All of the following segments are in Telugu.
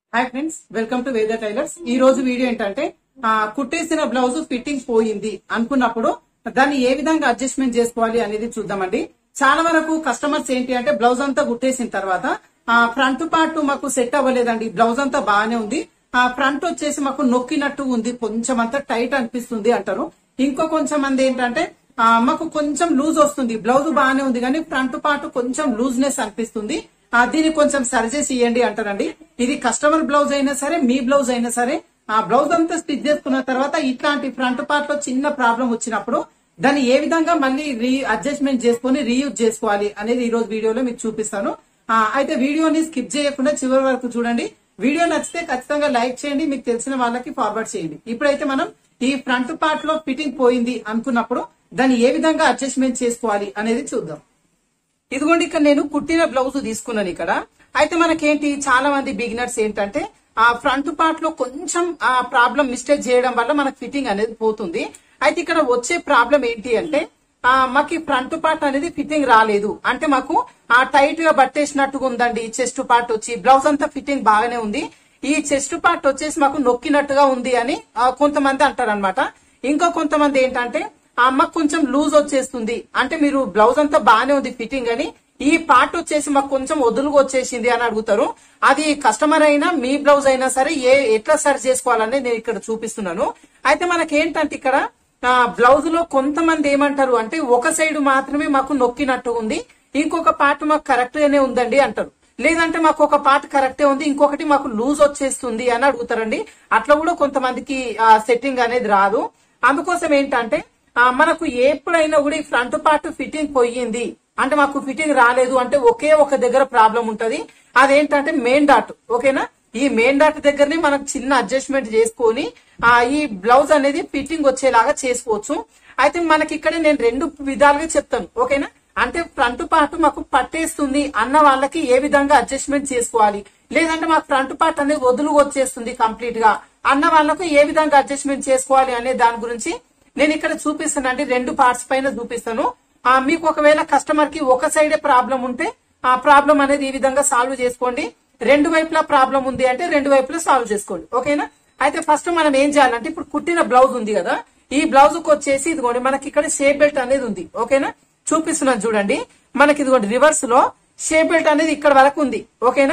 hi friends welcome to Veda tailors ఈ రోజు వీడియో ఏంటంటే ఆ, కుట్టేసిన బ్లౌజ్ ఫిట్టింగ్ పోయింది అనుకున్నప్పుడు దాన్ని ఏ విధంగా అడ్జస్ట్మెంట్ చేసుకోవాలి అనేది చూద్దామండి చాలా వరకు కస్టమర్స్ ఏంటి అంటే బ్లౌజ్ అంతా కుట్టేసిన తర్వాత ఆ ఫ్రంట్ పార్ట్ మాకు సెట్ అవ్వలేదండి బ్లౌజ్ అంతా బాగానే ఉంది ఆ ఫ్రంట్ వచ్చేసి మాకు నొక్కినట్టు ఉంది కొంచెం అంతా టైట్ అనిపిస్తుంది అంటారు ఇంకో కొంచెం మంది ఏంటంటే ఆ, మాకు కొంచెం లూజ్ వస్తుంది బ్లౌజ్ బాగానే ఉంది కానీ ఫ్రంట్ పార్ట్ కొంచెం లూజ్నెస్ అనిపిస్తుంది ఆ, దీన్ని కొంచెం సరిచేసి ఇవ్వండి అంటారండి ఇది కస్టమర్ బ్లౌజ్ అయినా సరే మీ బ్లౌజ్ అయినా సరే ఆ బ్లౌజ్ అంతా స్టిచ్ చేసుకున్న తర్వాత ఇట్లాంటి ఫ్రంట్ పార్ట్ లో చిన్న ప్రాబ్లం వచ్చినప్పుడు దాన్ని ఏ విధంగా మళ్ళీ రీ అడ్జస్ట్మెంట్ చేసుకుని రీయూజ్ చేసుకోవాలి అనేది ఈ రోజు వీడియోలో మీకు చూపిస్తాను ఆ, అయితే వీడియోని స్కిప్ చేయకుండా చివరి వరకు చూడండి వీడియో నచ్చితే ఖచ్చితంగా లైక్ చేయండి మీకు తెలిసిన వాళ్ళకి ఫార్వర్డ్ చేయండి ఇప్పుడైతే మనం ఈ ఫ్రంట్ పార్ట్ లో ఫిట్టింగ్ పోయింది అనుకున్నప్పుడు దాన్ని ఏ విధంగా అడ్జస్ట్మెంట్ చేసుకోవాలి అనేది చూద్దాం ఇదిగోండి ఇక్కడ నేను కుట్టిన బ్లౌజ్ తీసుకున్నాను ఇక్కడ అయితే మనకేంటి చాలా మంది బిగినర్స్ ఏంటంటే ఆ ఫ్రంట్ పార్ట్ లో కొంచెం ఆ ప్రాబ్లం మిస్టేక్ చేయడం వల్ల మనకు ఫిట్టింగ్ అనేది పోతుంది అయితే ఇక్కడ వచ్చే ప్రాబ్లం ఏంటి అంటే ఆ మాకు ఫ్రంట్ పార్ట్ అనేది ఫిట్టింగ్ రాలేదు అంటే మాకు ఆ టైట్ గా పట్టేసినట్టుగా ఉందండి చెస్ట్ పార్ట్ వచ్చి బ్లౌజ్ అంతా ఫిట్టింగ్ బాగానే ఉంది ఈ చెస్ట్ పార్ట్ వచ్చేసి మాకు నొక్కినట్టుగా ఉంది అని ఆ, కొంతమంది అంటారు ఇంకా కొంతమంది ఏంటంటే ఆ అమ్మకు కొంచెం లూజ్ వచ్చేస్తుంది అంటే మీరు బ్లౌజ్ అంతా బాగానే ఉంది ఫిట్టింగ్ అని ఈ పార్ట్ వచ్చేసి మాకు కొంచెం వదులుగా వచ్చేసింది అని అడుగుతారు అది కస్టమర్ అయినా మీ బ్లౌజ్ అయినా సరే ఏ ఎట్లా సరి చేసుకోవాలని నేను ఇక్కడ చూపిస్తున్నాను అయితే మనకి ఏంటంటే ఇక్కడ బ్లౌజ్ లో కొంతమంది ఏమంటారు అంటే ఒక సైడ్ మాత్రమే మాకు నొక్కినట్టు ఉంది ఇంకొక పార్ట్ మాకు కరెక్ట్ గానే ఉందండి అంటారు లేదంటే మాకు ఒక పార్ట్ కరెక్టే ఉంది ఇంకొకటి మాకు లూజ్ వచ్చేస్తుంది అని అడుగుతారండి అట్లా కూడా కొంతమందికి సెట్టింగ్ అనేది రాదు అందుకోసం ఏంటంటే ఆ, మనకు ఎప్పుడైనా కూడా ఈ ఫ్రంట్ పార్ట్ ఫిట్టింగ్ పోయింది అంటే మాకు ఫిట్టింగ్ రాలేదు అంటే ఒకే ఒక దగ్గర ప్రాబ్లం ఉంటది అదేంటంటే మెయిన్ డాట్ ఓకేనా ఈ మెయిన్ డాట్ దగ్గరనే మనకు చిన్న అడ్జస్ట్మెంట్ చేసుకొని ఆ ఈ బ్లౌజ్ అనేది ఫిట్టింగ్ వచ్చేలాగా చేసుకోవచ్చు అయితే మనకి ఇక్కడ నేను రెండు విధాలుగా చెప్తాను ఓకేనా అంటే ఫ్రంట్ పార్ట్ మాకు పట్టేస్తుంది అన్న వాళ్ళకి ఏ విధంగా అడ్జస్ట్మెంట్ చేసుకోవాలి లేదంటే మాకు ఫ్రంట్ పార్ట్ అనేది వదులుగా వచ్చేస్తుంది కంప్లీట్ గా అన్న వాళ్ళకు ఏ విధంగా అడ్జస్ట్మెంట్ చేసుకోవాలి అనే దాని గురించి నేను ఇక్కడ చూపిస్తానండి రెండు పార్ట్స్ పైన చూపిస్తాను ఆ, మీకు ఒకవేళ కస్టమర్ కి ఒక సైడే ప్రాబ్లం ఉంటే ఆ ప్రాబ్లం అనేది ఈ విధంగా సాల్వ్ చేసుకోండి రెండు వైపులా ప్రాబ్లం ఉంది అంటే రెండు వైపులా సాల్వ్ చేసుకోండి ఓకేనా అయితే ఫస్ట్ మనం ఏం చేయాలంటే ఇప్పుడు కుట్టిన బ్లౌజ్ ఉంది కదా ఈ బ్లౌజ్ కు వచ్చేసి ఇదిగోండి మనకి ఇక్కడ షేప్ బెల్ట్ అనేది ఉంది ఓకేనా చూపిస్తున్నాను చూడండి మనకి ఇదిగోండి రివర్స్ లో షేప్ బెల్ట్ అనేది ఇక్కడ వరకు ఉంది ఓకేనా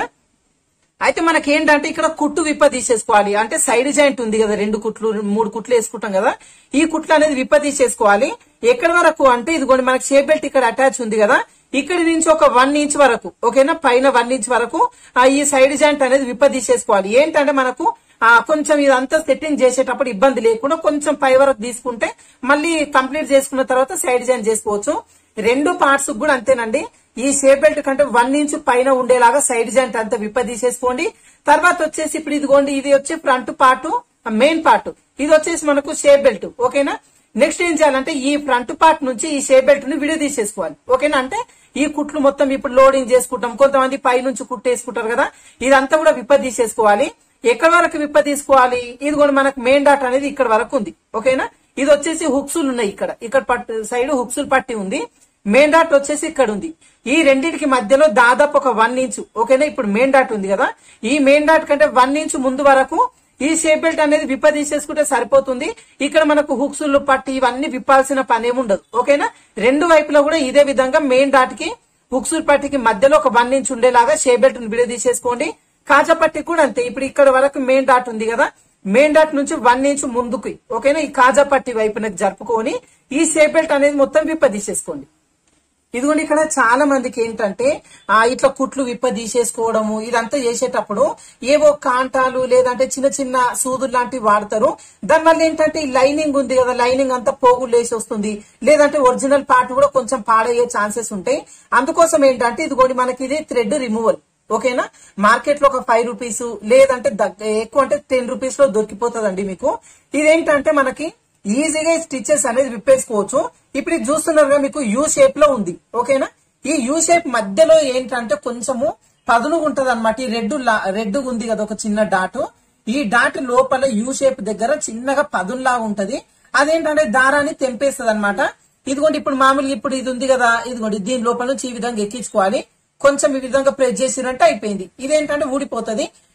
అయితే మనకి ఏంటంటే ఇక్కడ కుట్టు విప్ప తీసేసుకోవాలి అంటే సైడ్ జాయింట్ ఉంది కదా రెండు కుట్లు మూడు కుట్లు వేసుకుంటాం కదా ఈ కుట్లు అనేది విప్ప తీసేసుకోవాలి ఎక్కడి వరకు అంటే ఇదిగోండి మనకి షేప్ బెల్ట్ ఇక్కడ అటాచ్ ఉంది కదా ఇక్కడి నుంచి ఒక వన్ ఇంచ్ వరకు ఓకేనా పైన వన్ ఇంచ్ వరకు ఆ ఈ సైడ్ జాయింట్ అనేది విప్ప తీసేసుకోవాలి ఏంటంటే మనకు ఆ కొంచెం ఇదంతా సెట్టింగ్ చేసేటప్పుడు ఇబ్బంది లేకుండా కొంచెం పై వరకు తీసుకుంటే మళ్ళీ కంప్లీట్ చేసుకున్న తర్వాత సైడ్ జాయింట్ చేసుకోవచ్చు రెండు పార్ట్స్ కూడా అంతేనండి ఈ షేప్ బెల్ట్ కంటే వన్ ఇంచ్ పైన ఉండేలాగా సైడ్ జాయింట్ అంతా విప్ప తీసేసుకోండి తర్వాత వచ్చేసి ఇప్పుడు ఇదిగోండి ఇది వచ్చి ఫ్రంట్ పార్ట్ మెయిన్ పార్ట్ ఇది వచ్చేసి మనకు షేప్ బెల్ట్ ఓకేనా నెక్స్ట్ ఏం చేయాలంటే ఈ ఫ్రంట్ పార్ట్ నుంచి ఈ షేప్ బెల్ట్ ని విడిగా తీసేసుకోవాలి ఓకేనా అంటే ఈ కుట్లు మొత్తం ఇప్పుడు లోడింగ్ చేసుకుంటాం కొంతమంది పై నుంచి కుట్టేసుకుంటారు కదా ఇదంతా కూడా విప్ప తీసేసుకోవాలి ఎక్కడి వరకు విప్ప తీసుకోవాలి ఇది కూడా మనకు మెయిన్ డాట్ అనేది ఇక్కడ వరకు ఉంది ఓకేనా ఇది వచ్చేసి హుక్సులు ఉన్నాయి ఇక్కడ ఇక్కడ పట్టు సైడ్ హుక్సులు పట్టి ఉంది మెయిన్ డాట్ వచ్చేసి ఇక్కడ ఉంది ఈ రెండింటికి మధ్యలో దాదాపు ఒక వన్ ఇంచ్ ఓకేనా ఇప్పుడు మెయిన్ డాట్ ఉంది కదా ఈ మెయిన్ డాట్ కంటే వన్ ఇంచ్ ముందు వరకు ఈ షేప్ బెల్ట్ అనేది విప్ప తీసేసుకుంటే సరిపోతుంది ఇక్కడ మనకు హుక్సులు పట్టి ఇవన్నీ విప్పాల్సిన పని ఏమి ఉండదు ఓకేనా రెండు వైపులా కూడా ఇదే విధంగా మెయిన్ డాట్ కి హుక్సులు పట్టికి మధ్యలో ఒక వన్ ఇంచ్ ఉండేలాగా షేప్ బెల్ట్ ని విడదీసేసుకోండి కాజా పట్టి కూడా అంతే ఇప్పుడు ఇక్కడ వరకు మెయిన్ డాట్ ఉంది కదా మెయిన్ డాట్ నుంచి వన్ ఇంచ్ ముందుకు ఓకేనా ఈ కాజా పట్టి వైపునకు జరుపుకొని ఈ షేప్ బెల్ట్ అనేది మొత్తం విప్ప తీసేసుకోండి ఇదిగోండి ఇక్కడ చాలా మందికి ఏంటంటే ఆ ఇట్లా కుట్లు విప్ప తీసేసుకోవడము ఇదంతా చేసేటప్పుడు ఏవో కాంటాలు లేదంటే చిన్న చిన్న సూదులు లాంటివి వాడతారు దానివల్ల ఏంటంటే ఈ లైనింగ్ ఉంది కదా లైనింగ్ అంతా పోగులు లేసి వస్తుంది లేదంటే ఒరిజినల్ పార్ట్ కూడా కొంచెం పాడయ్యే ఛాన్సెస్ ఉంటాయి అందుకోసం ఏంటంటే ఇదిగోండి మనకి ఇది థ్రెడ్ రిమూవల్ ఓకేనా మార్కెట్ లో ఒక ఫైవ్ రూపీస్ లేదంటే దగ్గ- ఎక్కువ అంటే టెన్ రూపీస్ లో దొరికిపోతుందండి మీకు ఇదేంటంటే మనకి ఈజీగా స్టిచెస్ అనేది విప్పేసుకోవచ్చు ఇప్పుడు ఇది చూస్తున్నారుగా మీకు యూ షేప్ లో ఉంది ఓకేనా ఈ యూ షేప్ మధ్యలో ఏంటంటే కొంచెము పదునుగా ఉంటది అనమాట ఈ రెడ్ రెడ్ ఉంది కదా ఒక చిన్న డాట్ ఈ డాట్ లోపల యూ షేప్ దగ్గర చిన్నగా పదునులాగా ఉంటది అదేంటంటే దారాన్ని తెంపేస్తుంది అనమాట ఇదిగోండి ఇప్పుడు మామూలుగా ఇప్పుడు ఇది ఉంది కదా ఇదిగోండి దీని లోపల నుంచి ఈ విధంగా ఎక్కించుకోవాలి కొంచెం ఈ విధంగా ప్రెస్ చేసినట్టు అయిపోయింది ఇదేంటంటే ఊడిపోతుంది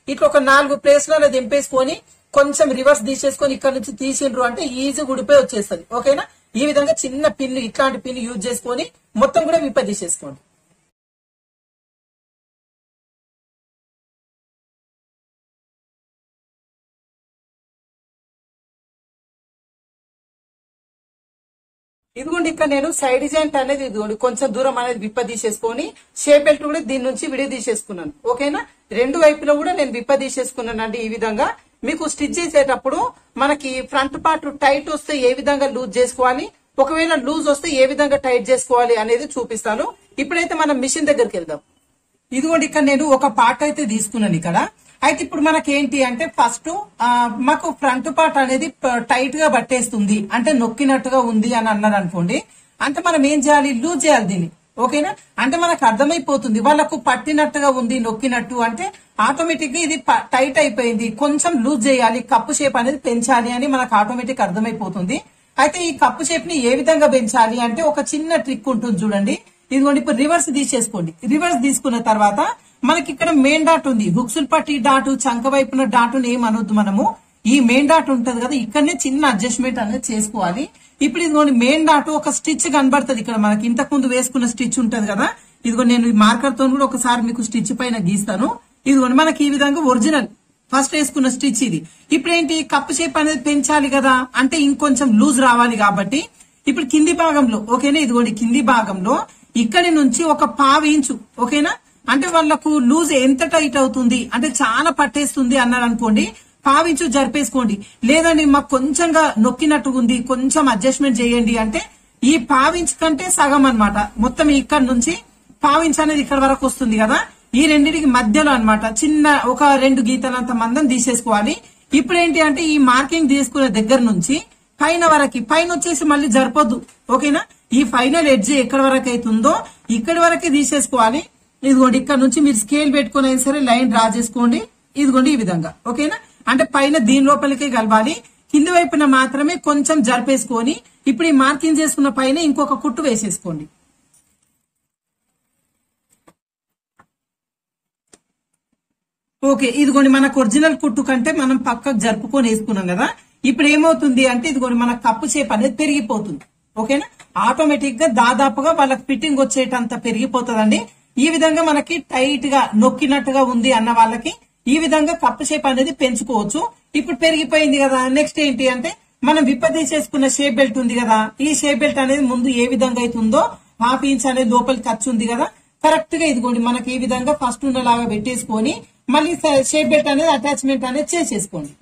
ఇట్లా ఒక నాలుగు ప్లేస్లలో దింపేసుకొని కొంచెం రివర్స్ తీసేసుకొని ఇక్కడ నుంచి తీసిండ్రు అంటే ఈజీ ఉడిపోయి వచ్చేస్తుంది ఓకేనా ఈ విధంగా చిన్న పిన్ను ఇట్లాంటి పిన్ యూజ్ చేసుకొని మొత్తం కూడా విప్ప తీసేసుకోండి ఇదిగోండి ఇక్కడ నేను సైడ్ జాయింట్ అనేది ఇదిగోండి కొంచెం దూరం అనేది విప్ప తీసేసుకొని షేప్ బెల్ట్ కూడా దీని నుంచి విడి తీసేసుకున్నాను ఓకేనా రెండు వైపులో కూడా నేను విప్ప తీసేసుకున్నాను అండి ఈ విధంగా మీకు స్టిచ్ చేసేటప్పుడు మనకి ఫ్రంట్ పార్ట్ టైట్ వస్తే ఏ విధంగా లూజ్ చేసుకోవాలి ఒకవేళ లూజ్ వస్తే ఏ విధంగా టైట్ చేసుకోవాలి అనేది చూపిస్తాను ఇప్పుడైతే మనం మిషన్ దగ్గరికి వెళ్దాం ఇదిగోండి ఇక్కడ నేను ఒక పార్ట్ అయితే తీసుకున్నాను ఇక్కడ అయితే ఇప్పుడు మనకి ఏంటి అంటే ఫస్ట్ మాకు ఫ్రంట్ పార్ట్ అనేది టైట్ గా పట్టేస్తుంది అంటే నొక్కినట్టుగా ఉంది అని అన్నారు అనుకోండి అంటే మనం ఏం చేయాలి లూజ్ చేయాలి దీన్ని ఓకేనా అంటే మనకు అర్థమైపోతుంది వాళ్ళకు పట్టినట్టుగా ఉంది నొక్కినట్టు అంటే ఆటోమేటిక్ గా ఇది టైట్ అయిపోయింది కొంచెం లూజ్ చేయాలి కప్పు షేప్ అనేది పెంచాలి అని మనకు ఆటోమేటిక్ అర్థమైపోతుంది అయితే ఈ కప్పు షేప్ ని ఏ విధంగా పెంచాలి అంటే ఒక చిన్న ట్రిక్ ఉంటుంది చూడండి ఇదిగోండి ఇప్పుడు రివర్స్ తీసేసుకోండి రివర్స్ తీసుకున్న తర్వాత మనకి ఇక్కడ మెయిన్ డాట్ ఉంది హుక్సుల్ పట్టి డాట్ చంక వైపున డాట్ ఏం అనొద్దు మనము ఈ మెయిన్ డాట్ ఉంటది కదా ఇక్కడనే చిన్న అడ్జస్ట్మెంట్ అనేది చేసుకోవాలి ఇప్పుడు ఇదిగోండి మెయిన్ డాట్ ఒక స్టిచ్ కనబడుతుంది ఇక్కడ మనకి ఇంతకు ముందు వేసుకున్న స్టిచ్ ఉంటది కదా ఇదిగో నేను ఈ మార్కర్ తో కూడా ఒకసారి మీకు స్టిచ్ పైన గీస్తాను ఇదిగోండి మనకి ఈ విధంగా ఒరిజినల్ ఫస్ట్ వేసుకున్న స్టిచ్ ఇది ఇప్పుడు ఏంటి కప్పు షేప్ అనేది పెంచాలి కదా అంటే ఇంకొంచెం లూజ్ రావాలి కాబట్టి ఇప్పుడు కింది భాగంలో ఓకేనా ఇదిగోండి కింది భాగంలో ఇక్కడి నుంచి ఒక పావు ఇంచు ఓకేనా అంటే వాళ్ళకు లూజ్ ఎంత టైట్ అవుతుంది అంటే చాలా పట్టేస్తుంది అన్నారు అనుకోండి పావించు జరిపేసుకోండి లేదండి మాకు కొంచెంగా నొక్కినట్టు ఉంది కొంచెం అడ్జస్ట్మెంట్ చేయండి అంటే ఈ పావించ్ కంటే సగం అన్నమాట మొత్తం ఇక్కడ నుంచి పావించ్ అనేది ఇక్కడ వరకు వస్తుంది కదా ఈ రెండింటికి మధ్యలో అన్నమాట చిన్న ఒక రెండు గీతలంత మందం తీసేసుకోవాలి ఇప్పుడు ఏంటి అంటే ఈ మార్కింగ్ తీసుకునే దగ్గర నుంచి పైన వరకు పైన వచ్చేసి మళ్ళీ జరపొద్దు ఓకేనా ఈ ఫైనల్ ఎడ్జ్ ఎక్కడ వరకు అవుతుందో ఇక్కడి వరకే తీసేసుకోవాలి ఇదిగోండి ఇక్కడ నుంచి మీరు స్కేల్ పెట్టుకుని అయినా సరే లైన్ డ్రా చేసుకోండి ఇదిగోండి ఈ విధంగా ఓకేనా అంటే పైన దీని లోపలికే కలవాలి కింది వైపున మాత్రమే కొంచెం జరిపేసుకొని ఇప్పుడు ఈ మార్కింగ్ చేసుకున్న పైన ఇంకొక కుట్టు వేసేసుకోండి ఓకే ఇదిగోండి మనకు ఒరిజినల్ కుట్టు కంటే మనం పక్కకు జరుపుకొని వేసుకున్నాం కదా ఇప్పుడు ఏమవుతుంది అంటే ఇదిగోండి మన కప్పు షేప్ అనేది పెరిగిపోతుంది ఓకేనా ఆటోమేటిక్ గా దాదాపుగా వాళ్ళకి ఫిట్టింగ్ వచ్చేటంత పెరిగిపోతుందండి ఈ విధంగా మనకి టైట్ గా నొక్కినట్టుగా ఉంది అన్న వాళ్ళకి ఈ విధంగా కప్పు షేప్ అనేది పెంచుకోవచ్చు ఇప్పుడు పెరిగిపోయింది కదా నెక్స్ట్ ఏంటి అంటే మనం విప్పదీసేసుకున్న షేప్ బెల్ట్ ఉంది కదా ఈ షేప్ బెల్ట్ అనేది ముందు ఏ విధంగా అవుతుందో హాఫ్ ఇంచ్ అనేది లోపలికి ఖర్చు ఉంది కదా కరెక్ట్ గా ఇదిగోండి మనకి ఈ విధంగా ఫస్ట్ ఉన్నలాగా పెట్టేసుకొని మళ్ళీ షేప్ బెల్ట్ అనేది అటాచ్మెంట్ అనేది చేసేసుకోండి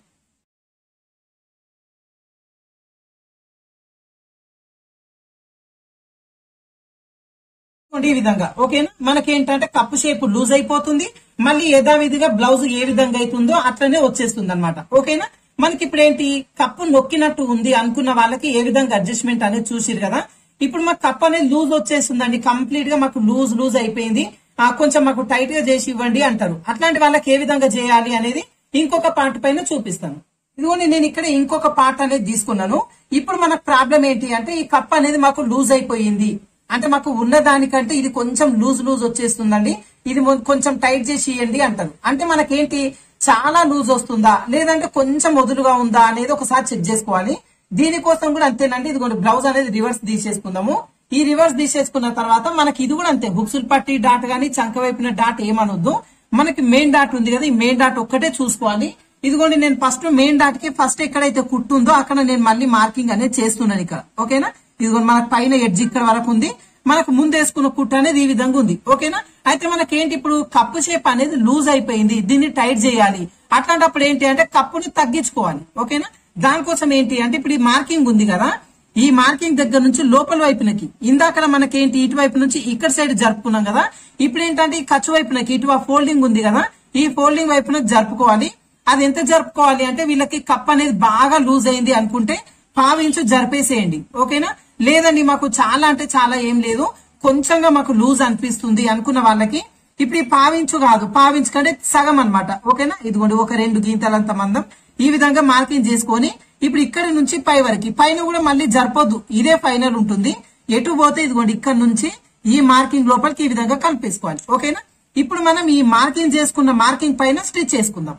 ఈ విధంగా ఓకేనా మనకేంటంటే కప్పు షేప్ లూజ్ అయిపోతుంది మళ్ళీ యథావిధిగా బ్లౌజ్ ఏ విధంగా అవుతుందో అట్లనే వచ్చేస్తుంది అనమాట ఓకేనా మనకి ఇప్పుడు ఏంటి కప్పు నొక్కినట్టు ఉంది అనుకున్న వాళ్ళకి ఏ విధంగా అడ్జస్ట్మెంట్ అనేది చూసిరు కదా ఇప్పుడు మాకు కప్ అనేది లూజ్ వచ్చేస్తుందండి కంప్లీట్ గా మాకు లూజ్ లూజ్ అయిపోయింది ఆ, కొంచెం మాకు టైట్ గా చేసి ఇవ్వండి అంటారు అట్లాంటి వాళ్ళకి ఏ విధంగా చేయాలి అనేది ఇంకొక పార్ట్ పైన చూపిస్తాను ఇదిగోండి నేను ఇక్కడ ఇంకొక పార్ట్ అనేది తీసుకున్నాను ఇప్పుడు మనకు ప్రాబ్లం ఏంటి అంటే ఈ కప్ అనేది మాకు లూజ్ అయిపోయింది అంటే మాకు ఉన్న దానికంటే ఇది కొంచెం లూజ్ లూజ్ వచ్చేస్తుందండి ఇది మొ- కొంచెం టైట్ చేసి ఇవ్వండి అంటారు అంటే మనకేంటి చాలా లూజ్ వస్తుందా లేదంటే కొంచెం వదులుగా ఉందా అనేది ఒకసారి చెక్ చేసుకోవాలి దీనికోసం కూడా అంతేనండి ఇదిగోండి బ్లౌజ్ అనేది రివర్స్ తీసేసుకుందాము ఈ రివర్స్ తీసేసుకున్న తర్వాత మనకి ఇది కూడా అంతే బుక్సులు పట్టి డాట్ గానీ చంక వైపున డాట్ ఏమనొద్దు మనకి మెయిన్ డాట్ ఉంది కదా ఈ మెయిన్ డాట్ ఒక్కటే చూసుకోవాలి ఇదిగోండి నేను ఫస్ట్ మెయిన్ డాట్ కి ఫస్ట్ ఎక్కడైతే కుట్టుందో అక్కడ నేను మళ్ళీ మార్కింగ్ అనేది చేస్తున్నాను ఇక్కడ ఓకేనా ఇదిగోండి మనకు పైన ఎడ్జ్ ఇక్కడ వరకు ఉంది మనకు ముందు వేసుకున్న కుట్టు అనేది ఈ విధంగా ఉంది ఓకేనా అయితే మనకేంటి ఇప్పుడు కప్పు షేప్ అనేది లూజ్ అయిపోయింది దీన్ని టైట్ చేయాలి అట్లాంటప్పుడు ఏంటి అంటే కప్పుని తగ్గించుకోవాలి ఓకేనా దానికోసం ఏంటి అంటే ఇప్పుడు ఈ మార్కింగ్ ఉంది కదా ఈ మార్కింగ్ దగ్గర నుంచి లోపల వైపునకి ఇందాక మనకేంటి ఇటువైపు నుంచి ఇక్కడ సైడ్ జరుపుకున్నాం కదా ఇప్పుడు ఏంటంటే ఈ ఖర్చు వైపునకి ఇటు ఫోల్డింగ్ ఉంది కదా ఈ ఫోల్డింగ్ వైపునకి జరుపుకోవాలి అది ఎంత జరుపుకోవాలి అంటే వీళ్ళకి కప్ అనేది బాగా లూజ్ అయింది అనుకుంటే పావు ఇంచు జరిపేసేయండి ఓకేనా లేదండి మాకు చాలా అంటే చాలా ఏం లేదు కొంచెంగా మాకు లూజ్ అనిపిస్తుంది అనుకున్న వాళ్ళకి ఇప్పుడు ఈ పావించు కాదు పావించు కంటే సగం అన్నమాట ఓకేనా ఇదిగోండి ఒక రెండు గీతలంత మందం ఈ విధంగా మార్కింగ్ చేసుకొని ఇప్పుడు ఇక్కడ నుంచి పై వరకు పైన కూడా మళ్ళీ జరపొద్దు ఇదే ఫైనల్ ఉంటుంది ఎటు పోతే ఇదిగోండి ఇక్కడ నుంచి ఈ మార్కింగ్ లోపలికి ఈ విధంగా కలిపేసుకోవాలి ఓకేనా ఇప్పుడు మనం ఈ మార్కింగ్ చేసుకున్న మార్కింగ్ పైన స్టిచ్ చేసుకుందాం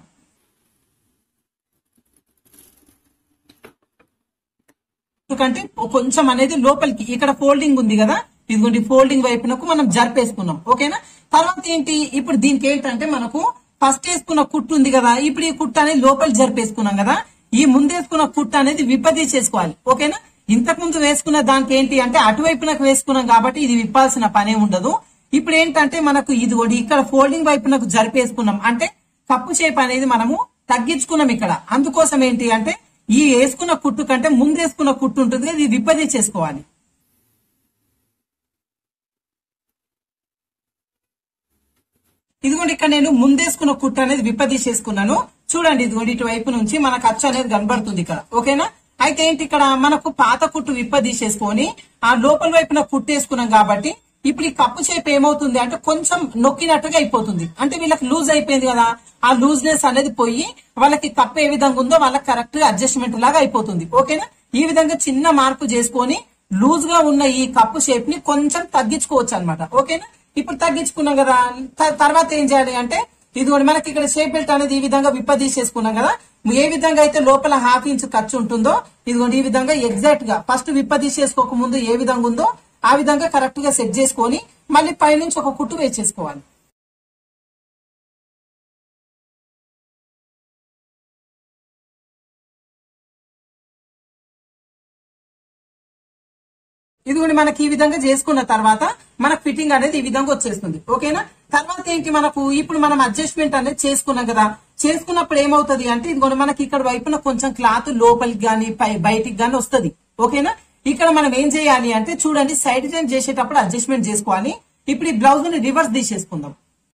ఎందుకంటే కొంచెం అనేది లోపలికి ఇక్కడ ఫోల్డింగ్ ఉంది కదా ఇదిగోండి ఫోల్డింగ్ వైపునకు మనం జరిపేసుకున్నాం ఓకేనా తర్వాత ఏంటి ఇప్పుడు దీనికి ఏంటంటే మనకు ఫస్ట్ వేసుకున్న కుట్టు ఉంది కదా ఇప్పుడు ఈ కుట్టు అనేది లోపలి జరిపేసుకున్నాం కదా ఈ ముందేసుకున్న కుట్టు అనేది విప్పదీసేసుకోవాలి ఓకేనా ఇంతకు ముందు వేసుకున్న దానికి ఏంటి అంటే అటువైపునకు వేసుకున్నాం కాబట్టి ఇది విప్పాల్సిన పనే ఉండదు ఇప్పుడు ఏంటంటే మనకు ఇదిగోండి ఇక్కడ ఫోల్డింగ్ వైపునకు జరిపేసుకున్నాం అంటే కప్పు షేప్ అనేది మనము తగ్గించుకున్నాం ఇక్కడ అందుకోసం ఏంటి అంటే ఈ వేసుకున్న కుట్టు కంటే ముందు వేసుకున్న కుట్టు ఉంటుంది కదా, ఇది విప్పదీసేసుకోవాలి ఇదిగోండి ఇక్కడ నేను ముందేసుకున్న కుట్టు అనేది విప్పదీసేసుకున్నాను చూడండి ఇదిగోండి ఇటువైపు నుంచి మనకు అచ్చు అనేది కనబడుతుంది ఇక్కడ ఓకేనా అయితే ఏంటి ఇక్కడ మనకు పాత కుట్టు విప్పదీసేసుకొని ఆ లోపల వైపున కుట్టు వేసుకున్నాం కాబట్టి ఇప్పుడు ఈ కప్పు షేప్ ఏమవుతుంది అంటే కొంచెం నొక్కినట్టుగా అయిపోతుంది అంటే వీళ్ళకి లూజ్ అయిపోయింది కదా ఆ లూజ్నెస్ అనేది పోయి వాళ్ళకి కప్పు ఏ విధంగా ఉందో వాళ్ళకి కరెక్ట్ గా అడ్జస్ట్మెంట్ లాగా అయిపోతుంది ఓకేనా ఈ విధంగా చిన్న మార్పు చేసుకొని లూజ్ గా ఉన్న ఈ కప్పు షేప్ ని కొంచెం తగ్గించుకోవచ్చు అనమాట ఓకేనా ఇప్పుడు తగ్గించుకున్నాం కదా త- తర్వాత ఏం చేయాలి అంటే ఇదిగోండి మనకి ఇక్కడ షేప్ బెల్ట్ అనేది ఈ విధంగా విప్పదీసేసుకున్నాం కదా ఏ విధంగా అయితే లోపల హాఫ్ ఇంచ్ ఖర్చు ఉంటుందో ఇదిగోండి ఈ విధంగా ఎగ్జాక్ట్ గా ఫస్ట్ విప్పదీసేసుకోక ముందు ఏ విధంగా ఉందో ఆ విధంగా కరెక్ట్ గా సెట్ చేసుకొని మళ్ళీ పైనుంచి ఒక కుట్టు వేసేసుకోవాలి ఇదిగోండి మనకి ఈ విధంగా చేసుకున్న తర్వాత మన ఫిట్టింగ్ అనేది ఈ విధంగా వచ్చేస్తుంది ఓకేనా తర్వాత ఏంటి మనకు ఇప్పుడు మనం అడ్జస్ట్మెంట్ అనేది చేసుకున్నాం కదా చేసుకున్నప్పుడు ఏమవుతుంది అంటే ఇదిగోండి మనకి ఇక్కడ వైపున కొంచెం క్లాత్ లోపలికి గాని పై బయటికి గాని వస్తుంది ఓకేనా ఇక్కడ మనం ఏం చేయాలి అంటే చూడండి సైడ్ జాయిన్ చేసేటప్పుడు అడ్జస్ట్మెంట్ చేసుకోవాలి ఇప్పుడు ఈ బ్లౌజ్ ని రివర్స్ తీసేసుకుందాం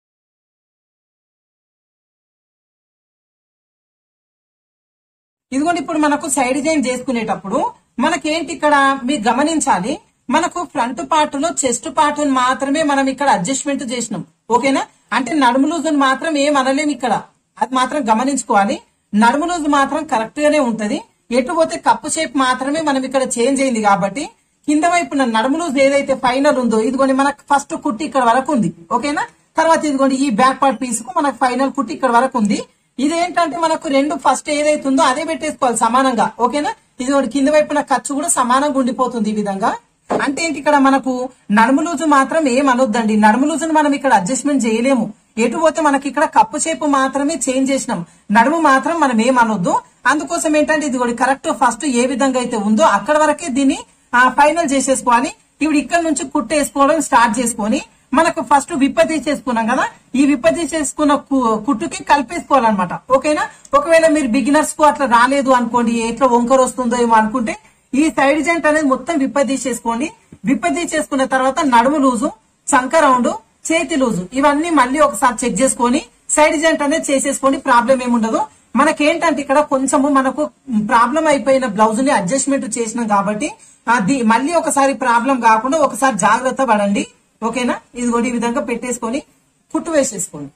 ఇదిగోండి ఇప్పుడు మనకు సైడ్ జాయిన్ చేసుకునేటప్పుడు మనకేంటి ఇక్కడ మీరు గమనించాలి మనకు ఫ్రంట్ పార్ట్ లో చెస్ట్ పార్ట్ మాత్రమే మనం ఇక్కడ అడ్జస్ట్మెంట్ చేసినాం ఓకేనా అంటే నడుము లూజ్ మాత్రం ఏం అనలేం ఇక్కడ అది మాత్రం గమనించుకోవాలి నడుము లూజ్ మాత్రం కరెక్ట్ గానే ఉంటది ఎటు పోతే కప్పు షేప్ మాత్రమే మనం ఇక్కడ చేంజ్ అయింది కాబట్టి కింద వైపున నడుము లూజ్ ఏదైతే ఫైనల్ ఉందో ఇదిగోండి మనకు ఫస్ట్ కుట్టి ఇక్కడ వరకు ఉంది ఓకేనా తర్వాత ఇదిగోండి ఈ బ్యాక్ పార్ట్ పీస్ కు మనకు ఫైనల్ కుట్టి ఇక్కడ వరకు ఉంది ఇదేంటంటే మనకు రెండు ఫస్ట్ ఏదైతే ఉందో అదే పెట్టేసుకోవాలి సమానంగా ఓకేనా ఇది ఒకటి కింద వైపున ఖర్చు కూడా సమానంగా ఉండిపోతుంది ఈ విధంగా అంటే ఏంటి ఇక్కడ మనకు నడుము లూజు మాత్రం ఏం అనొద్దండి నడుము లూజును మనం ఇక్కడ అడ్జస్ట్మెంట్ చేయలేము ఎటు పోతే మనకి ఇక్కడ కప్పు షేపు మాత్రమే చేంజ్ చేసినాం నడుము మాత్రం మనం ఏం అనొద్దు అందుకోసం ఏంటంటే ఇది కూడా కరెక్ట్ ఫస్ట్ ఏ విధంగా అయితే ఉందో అక్కడ వరకే దీన్ని ఫైనల్ చేసేసుకోవాలి ఇప్పుడు ఇక్కడ నుంచి కుట్టేసుకోవడం స్టార్ట్ చేసుకొని మనకు ఫస్ట్ విప్ప తీసేసుకున్నాం కదా ఈ విప్ప తీసేసుకున్న కు- కుట్టుకి కలిపేసుకోవాలన్నమాట ఓకేనా ఒకవేళ మీరు బిగినర్స్ కు అట్లా రాలేదు అనుకోండి ఎట్లా వంకర వస్తుందో ఏమో అనుకుంటే ఈ సైడ్ జెంట్ అనేది మొత్తం విప్ప తీసేసుకోండి విప్ప తీసేసుకున్న తర్వాత నడుము లూజు చంక రౌండ్ చేతి లూజు ఇవన్నీ మళ్ళీ ఒకసారి చెక్ చేసుకొని సైడ్ జెంట్ అనేది చేసేసుకోండి ప్రాబ్లం ఏముండదు మనకేంటంటే ఇక్కడ కొంచెము మనకు ప్రాబ్లం అయిపోయిన బ్లౌజ్ ని అడ్జస్ట్మెంట్ చేసినాం కాబట్టి అది మళ్ళీ ఒకసారి ప్రాబ్లం కాకుండా ఒకసారి జాగ్రత్త పడండి ఓకేనా ఇది కూడా ఈ విధంగా పెట్టేసుకొని కుట్టు వేసేసుకోండి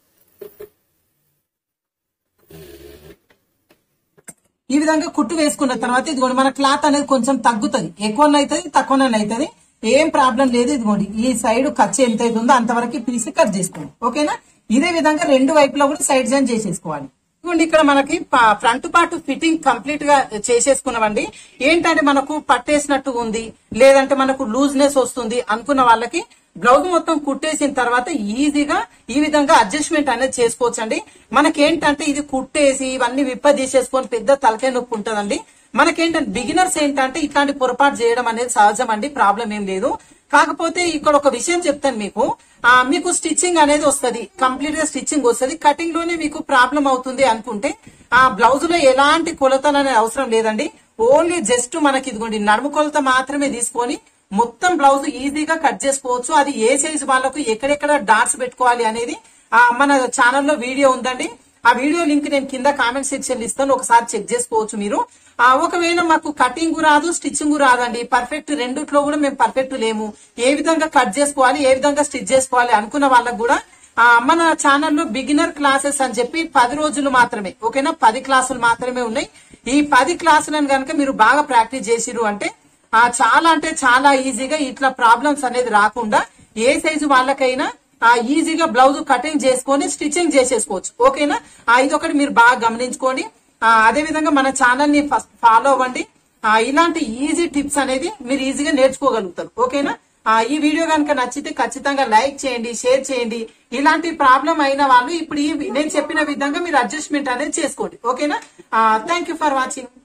ఈ విధంగా కుట్టు వేసుకున్న తర్వాత ఇదిగోండి మన క్లాత్ అనేది కొంచెం తగ్గుతుంది ఎక్కువ అవుతుంది తక్కువ అవుతుంది ఏం ప్రాబ్లం లేదు ఇదిగోండి ఈ సైడ్ ఖర్చు ఎంత అవుతుందో అంతవరకు పీసి కట్ చేసుకోండి ఓకేనా ఇదే విధంగా రెండు వైపులా కూడా సైడ్ జాయిన్ చేసేసుకోవాలి ఇదిగోండి ఇక్కడ మనకి ఫ్రంట్ పార్ట్ ఫిట్టింగ్ కంప్లీట్ గా చేసేసుకున్నామండి ఏంటంటే మనకు పట్టేసినట్టు ఉంది లేదంటే మనకు లూజ్నెస్ వస్తుంది అనుకున్న వాళ్ళకి బ్లౌజ్ మొత్తం కుట్టేసిన తర్వాత ఈజీగా ఈ విధంగా అడ్జస్ట్మెంట్ అనేది చేసుకోవచ్చు అండి మనకేంటంటే ఇది కుట్టేసి ఇవన్నీ విప్ప తీసేసుకొని పెద్ద తలకాయ నొప్పి ఉంటదండి మనకేంటంటే బిగినర్స్ ఏంటంటే ఇట్లాంటి పొరపాటు చేయడం అనేది సహజం అండి ప్రాబ్లం ఏం లేదు కాకపోతే ఇక్కడ ఒక విషయం చెప్తాను మీకు ఆ, మీకు స్టిచ్చింగ్ అనేది వస్తది కంప్లీట్ గా స్టిచ్చింగ్ వస్తది కటింగ్ లోనే మీకు ప్రాబ్లం అవుతుంది అనుకుంటే ఆ బ్లౌజ్ లో ఎలాంటి కొలతలు అనేది అవసరం లేదండి ఓన్లీ జస్ట్ మనకి ఇదిగోండి నడుము కొలత మాత్రమే తీసుకొని మొత్తం బ్లౌజ్ ఈజీగా కట్ చేసుకోవచ్చు అది ఏ సైజ్ వాళ్ళకు ఎక్కడెక్కడ డాట్స్ పెట్టుకోవాలి అనేది ఆ, మన ఛానల్లో వీడియో ఉందండి ఆ వీడియో లింక్ నేను కింద కామెంట్ సెక్షన్ ఇస్తాను ఒకసారి చెక్ చేసుకోవచ్చు మీరు ఆ ఒకవేళ మాకు కటింగ్ రాదు స్టిచ్చింగ్ రాదండి పర్ఫెక్ట్ రెండిట్లో కూడా మేము పర్ఫెక్ట్ లేము ఏ విధంగా కట్ చేసుకోవాలి ఏ విధంగా స్టిచ్ చేసుకోవాలి అనుకున్న వాళ్ళకు కూడా ఆ, మన ఛానల్లో బిగినర్ క్లాసెస్ అని చెప్పి పది రోజులు మాత్రమే ఓకేనా పది క్లాసులు మాత్రమే ఉన్నాయి ఈ పది క్లాసులను కనుక మీరు బాగా ప్రాక్టీస్ చేసిరు అంటే ఆ చాలా అంటే చాలా ఈజీగా ఇట్లా ప్రాబ్లమ్స్ అనేది రాకుండా ఏ సైజు వాళ్ళకైనా ఆ, ఈజీగా బ్లౌజ్ కటింగ్ చేసుకొని స్టిచ్చింగ్ చేసేసుకోవచ్చు ఓకేనా ఆ, ఇదొకటి మీరు బాగా గమనించుకోండి ఆ, అదే విధంగా మన ఛానల్ ని ఫస్ట్ ఫాలో అవ్వండి ఆ, ఇలాంటి ఈజీ టిప్స్ అనేది మీరు ఈజీగా నేర్చుకోగలుగుతారు ఓకేనా ఆ, ఈ వీడియో కనుక నచ్చితే ఖచ్చితంగా లైక్ చేయండి షేర్ చేయండి ఇలాంటి ప్రాబ్లం అయిన వాళ్ళు ఇప్పుడు ఈ నేను చెప్పిన విధంగా మీరు అడ్జస్ట్మెంట్ అనేది చేసుకోండి ఓకేనా థ్యాంక్ యూ ఫర్ వాచింగ్